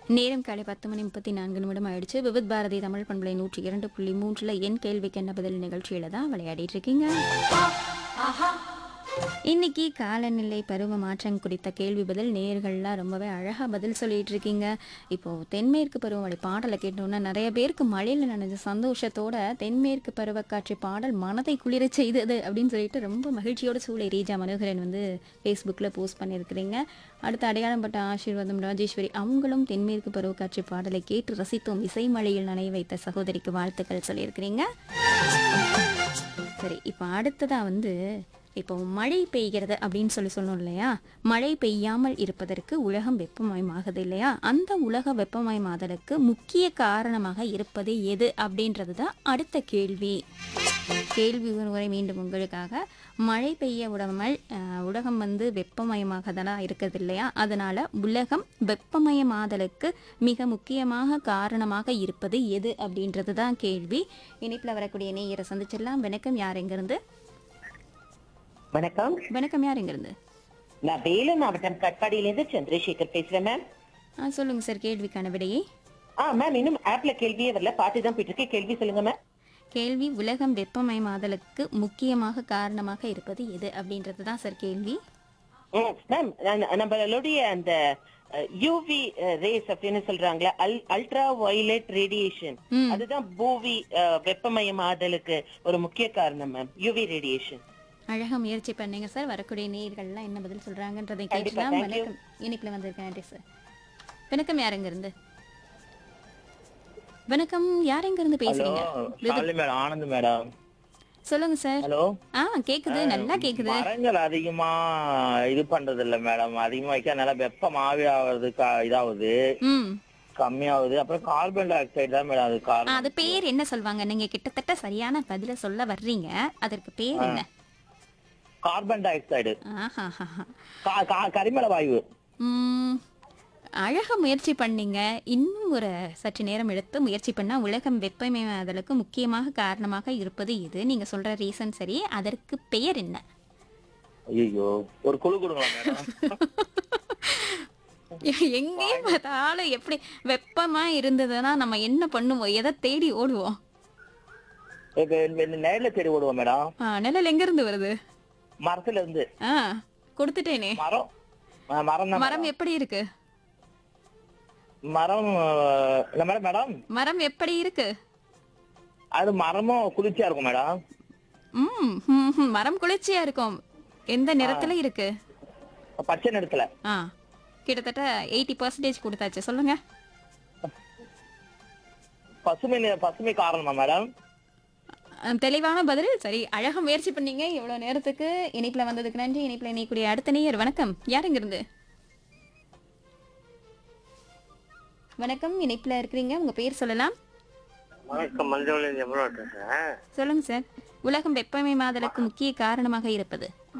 நேரம் காலை பத்து மணி முப்பத்தி நான்கு நிமிடம் ஆயிடுச்சு விவித் பாரதி தமிழ் பண்பலை நூற்றி இரண்டு புள்ளி மூன்றுல என் கேள்விக்கு என்ன பதில் நிகழ்ச்சியில தான் விளையாடிட்டு இருக்கீங்க இன்னைக்கு காலநிலை பருவ மாற்றம் குறித்த கேள்வி பதில் நேர்கள்லாம் ரொம்பவே அழகாக பதில் சொல்லிட்டு இருக்கீங்க இப்போ தென்மேற்கு பருவமழை பாடலை கேட்டோன்னா நிறைய பேருக்கு மழையில் நனைஞ்ச சந்தோஷத்தோட தென்மேற்கு பருவக்காற்று பாடல் மனதை குளிர செய்தது அப்படின்னு சொல்லிட்டு ரொம்ப மகிழ்ச்சியோட சூளை ரீஜா மனோகரன் வந்து ஃபேஸ்புக்கில் போஸ்ட் பண்ணியிருக்கிறீங்க அடுத்து அடையாளம் பட்ட ஆசீர்வாதம் ராஜேஸ்வரி அவங்களும் தென்மேற்கு பருவக்காற்று பாடலை கேட்டு ரசித்தோம் இசை மழையில் நனைய வைத்த சகோதரிக்கு வாழ்த்துக்கள் சொல்லியிருக்கிறீங்க சரி இப்போ அடுத்ததாக வந்து இப்போ மழை பெய்கிறது அப்படின்னு சொல்லி சொன்னோம் இல்லையா மழை பெய்யாமல் இருப்பதற்கு உலகம் வெப்பமயமாகுது இல்லையா அந்த உலக வெப்பமயமாதலுக்கு முக்கிய காரணமாக இருப்பது எது அப்படின்றது தான் அடுத்த கேள்வி கேள்வி ஒரு முறை மீண்டும் உங்களுக்காக மழை பெய்ய விடாமல் அஹ், உலகம் வந்து வெப்பமயமாக தானே இருக்கிறது இல்லையா அதனால உலகம் வெப்பமயமாதலுக்கு மிக முக்கியமாக காரணமாக இருப்பது எது அப்படின்றது தான் கேள்வி இனிப்பில் வரக்கூடிய நேயரை சந்திச்சிடலாம் வணக்கம் யார் எங்கிருந்து வணக்கம் வணக்கம் யார் எங்கிருந்து நான் வேலூர் மாவட்டம் கட்பாடியிலிருந்து சந்திரசேகர் பேசுறேன் மேம் ஆ சொல்லுங்க சார் கேள்விக்கான விடையை ஆ மேம் இன்னும் ஆப்ல கேள்வியே வரல பாட்டு தான் போயிட்டு இருக்கு கேள்வி சொல்லுங்க மேம் கேள்வி உலகம் வெப்பமயமாதலுக்கு முக்கியமாக காரணமாக இருப்பது எது அப்படின்றது தான் சார் கேள்வி ம், மேம் நான் நம்மளுடைய அந்த யூவி ரேஸ் அப்படின்னு சொல்றாங்களே அல்ட்ரா வயலட் ரேடியேஷன் ம். அதுதான் பூவி அஹ், வெப்பமயமாதலுக்கு ஒரு முக்கிய காரணம் மேம் யூவி ரேடியேஷன் அழகா முயற்சி பண்ணீங்க சார் வரக்கூடிய நேயர்கள்லாம் என்ன பதில் சொல்றாங்கன்றதை கண்டிப்பா, கேட்கலாம் thank you. வணக்கம் இனிப்பில் வந்திருக்கேன் நன்றி சார் வணக்கம் யார் எங்கிருந்து வணக்கம் யார் எங்கிருந்து பேசுறீங்க சாலி மேடம் ஆனந்த் மேடம் சொல்லுங்க சார் ஹலோ ஆ கேக்குது நல்லா கேக்குது மரங்கள் அதிகமா இது பண்றது இல்ல மேடம் அதிகமா வைக்கிறதுனால வெப்பம் ஆவி ஆகுறது கா- இதாகுது ம் கம்மியாகுது அப்புறம் கார்பன் டை ஆக்சைடு தான் மேடம் அது ஆ, காரணம் அது பேர் என்ன சொல்வாங்க நீங்க கிட்டத்தட்ட சரியான பதில சொல்ல வர்றீங்க அதற்கு பேர் என்ன கார்பன் டை ஆக்சைடு ஆஹாஹாஹா. கா- கா- கரிமல வாயு ம், அழகா முயற்சி பண்ணீங்க இன்னும் ஒரு சற்று நேரம் எடுத்து முயற்சி பண்ணா உலகம் வெப்பமயமாதலுக்கு முக்கியமாக காரணமாக இருப்பது இது நீங்க சொல்ற ரீசன் சரி அதற்கு பெயர் என்ன ஐயோ ஒரு குழு கொடுங்களா மேடம் எங்கேயும் பார்த்தாலும் எப்படி வெப்பமா இருந்ததுன்னா நம்ம என்ன பண்ணுவோம் எதை தேடி ஓடுவோம் இப்ப இந்த- இந்த நேர்ல தேடி ஓடுவோம் மேடம் ஆ, நிழல் எங்க இருந்து வருது மரத்துல இருந்து ஆ கொடுத்துட்டேனே மரம் ஆ, மரம் தான் மரம் எப்படி இருக்கு மரம் ஆஹ், இல்ல மேடம் மேடம் மரம் எப்படி இருக்கு அது மரமும் குளிர்ச்சியா இருக்கும் மேடம் ம் ம், ம், மரம் குளிர்ச்சியா இருக்கும் எந்த நிறத்துல இருக்கு பச்சை நிறத்துல ஆ கிட்டத்தட்ட எயிட்டி பர்சன்டேஜ் கொடுத்தாச்சு சொல்லுங்க பசுமை நிற- பசுமை காரணமா மேடம் அஹ், தெளிவான பதில் சரி அழகா முயற்சி பண்ணீங்க இவ்வளவு நேரத்துக்கு இணைப்புல வந்ததுக்கு நன்றி இணைப்புல இணைக்கூடிய அடுத்த நேயர் வணக்கம் யார் இங்க இருந்து வணக்கம் இணைப்புல இருக்கிறீங்க உங்க பேர் சொல்லலாம் வணக்கம் மஞ்சள் எவ்வளோ பேசுறேன் சொல்லுங்க சார் உலகம் வெப்பமயமாதலுக்கு முக்கிய காரணமாக இருப்பது